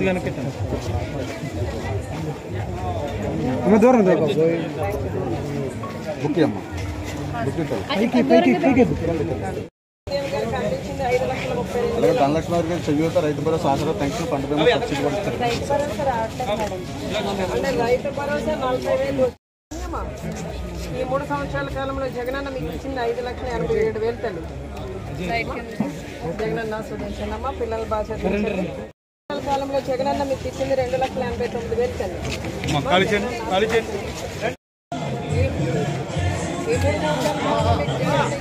కొద్దిగా వెనక్కి అమ్మ దూరం దూరం బుక్ అమ్మ బుక్ ఇస్తాను పైకి పైకి పైకి అలాగే ధనలక్ష్మి గారికి చెయ్యూత రైతు భరోసా ఆసరా పెన్షన్ పంట బీమా సబ్సిడీ కూడా ఇస్తారు రైతు భరోసా రావట్లేదు మేడం అంటే రైతు భరోసా నలభై వేలు అమ్మా, ఈ మూడు సంవత్సరాల కాలంలో జగనన్న మీకు ఇచ్చింది ఐదు లక్షల ఎనభై ఏడు వేలు తల్లి జగనన్న సుధించండమ్మా పిల్లలు బాగా చదివించండి సంవత్సరాల కాలంలో జగనన్న మీకు ఇచ్చింది రెండు లక్షల ఎనభై తొమ్మిది వేలు తల్లి ఖాళీ చేయండి ఖాళీ చేయండి ఈ మూడు సంవత్సరాల కాలంలో మీకు జగనన్న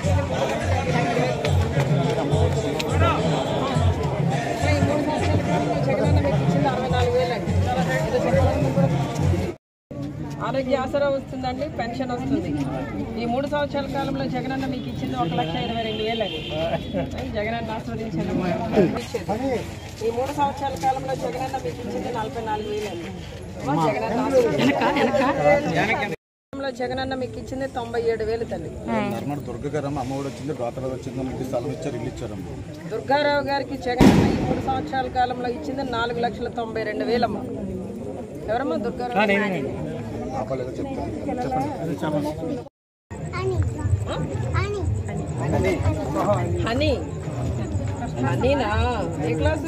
ఇచ్చింది ఈ మూడు సంవత్సరాల కాలంలో జగనన్న మీకు ఇచ్చింది అరవై నాలుగు వేలు అండి ఏదో చెప్పాలనుకుంటున్నారా? ఆరోగ్య ఆసరా వస్తుందండి పెన్షన్ వస్తుంది ఈ మూడు సంవత్సరాల కాలంలో జగనన్న మీకు ఇచ్చింది ఒక లక్ష ఇరవై రెండు వేలు అండి జగనన్న ఆస్వాదించండి ఈ మూడు సంవత్సరాల కాలంలో జగనన్న మీకు ఇచ్చింది నలభై నాలుగు వేలు అండి అమ్మా, జగనన్న ఆశీర్వదించండి. కాలంలో జగనన్న మీకు ఇచ్చింది తొంభై ఏడు వేలు తల్లి నర్మడ దుర్గ గారమ్మ అమ్మ కూడా వచ్చింది డాక్టర్ వచ్చింది ఇంటి స్థలం ఇచ్చారు ఇల్లు ఇచ్చారమ్మ దుర్గారావు గారికి జగనన్న ఈ మూడు సంవత్సరాల కాలంలో ఇచ్చింది నాలుగు లక్షల తొంభై రెండు వేలమ్మ ఎవరమ్మా దుర్గారావు ఆపలేదో చెప్తాను చెప్పండి హనీ హనీనా ఏ క్లాసు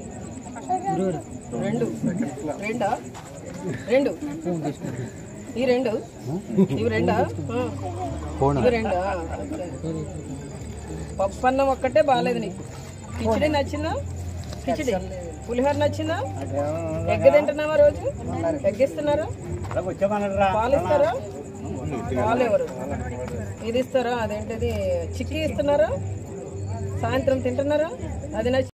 రెండు రెండా రెండు ఈ రెండు ఇవి రెండా ఆ. ఇవి రెండా ఓకే. పప్పు అన్నం ఒక్కటే బాగాలేదు నీకు కిచిడి నచ్చిందా కిచిడి పులిహోర నచ్చిందా ఎగ్గ తింటున్నావా రోజు ఎగ్గిస్తున్నారా పాలు ఇస్తారా పాలు ఎవరు ఇది ఇస్తారా అదేంటిది చిక్కీ ఇస్తున్నారా సాయంత్రం తింటున్నారా అది నచ్చి